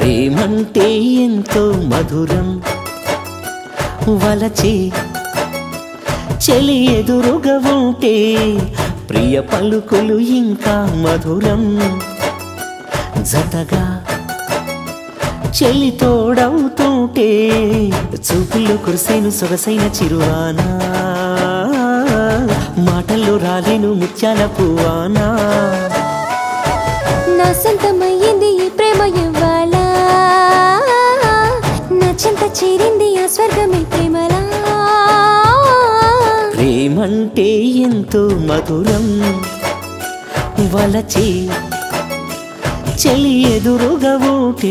ప్రేమంటే ఎంతో మధురం వలచే చెలి ఎదురుగా ఉంటే ప్రియ పలుకులు ఇంకా మధురం జతగా చెల్లి తోడవుతుంటే చూపుల్లో కురిసేను సొగసైన చిరువానా మాటల్లో రాలేను ముత్యాల పువ్వానా నా సొంతమయ్యింది ఈ ప్రేమ ఇవ్వాల నా చెంత చేరింది ఆ స్వర్గమే ప్రేమలా ప్రేమంటే ఎంతో మధురం వలచే చెలి ఎదురుగా ఉంటే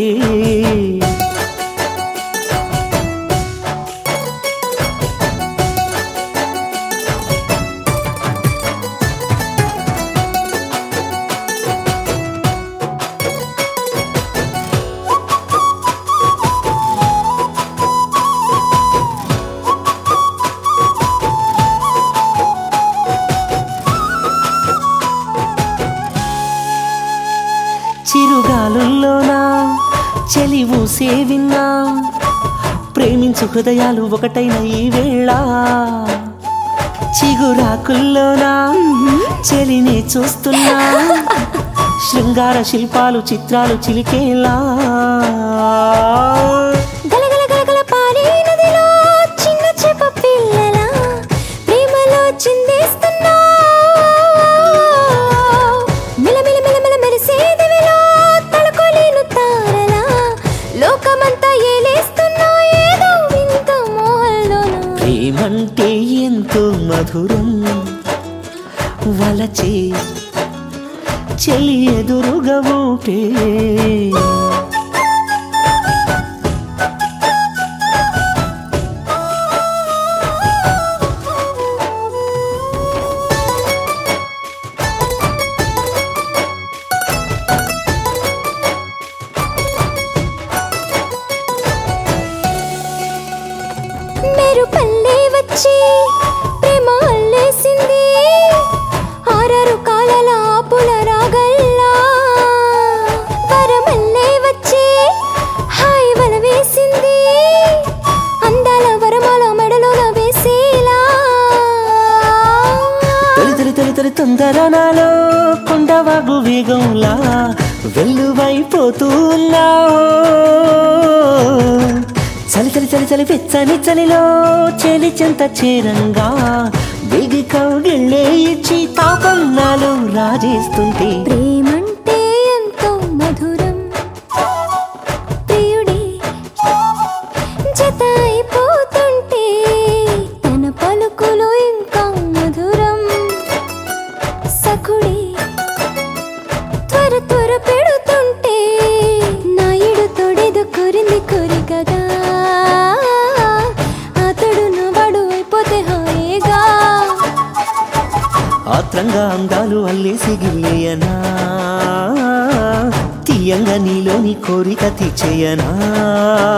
చిరుగాలుల్లోనా చెలి ఊసే విన్నా ప్రేమించు హృదయాలు ఒకటైన ఈ వేళ చిగురాకుల్లోనా చెలిని చూస్తున్నా శృంగార శిల్పాలు చిత్రాలు చిలికేలా గలగల గలగల పారే నదిలో చిన్న చేప పిల్లల ప్రేమలో చిందేస్తున్నా మిలమిల మిలమిల మెరిసే దివిలో తలకోలేను తారలా లోకమంతా ఏలేస్తున్నా ఏదో వింత మోహంలోనా ప్రేమంటే ఎంతో మధురం వలచే చెలి ఎదురుగా ఉంటే మెరు పల్లె వచ్చి ప్రేమ అల్లేసింది ఆరారు కాలాల ఆపుల రాగల్లా వరమల్లే వచ్చి హాయి వల వేసింది అందాల వరమాల మెడలోన వేసేలా తొలి తొలి తొలి తొలి తొందర నాలో కొండవాగు వేగంలా వెల్లువైపోతున్నావు చలి చలి చలి చలి వెచ్చని చలిలో చెలి చెంత చేరంగా బిగి కౌగిళ్ళే ఇచ్చి తాపం నాలో రాజేస్తుంటే ప్రేమంటే ఎంతో మధురం ప్రియుడే జత అయిపోతుంటే తన పలుకులు ఇంకా మధురం సఖుడే త్వర త్వర పెడుతుంటే నాయుడు తొడేదో కొరింది కోరికగా అతడు నవాడు అయిపోతే హాయిగా ఆత్రంగా అందాలు అల్లేసి గిల్లేయనా తీయంగా నీలోని కోరిక తీర్చేయనా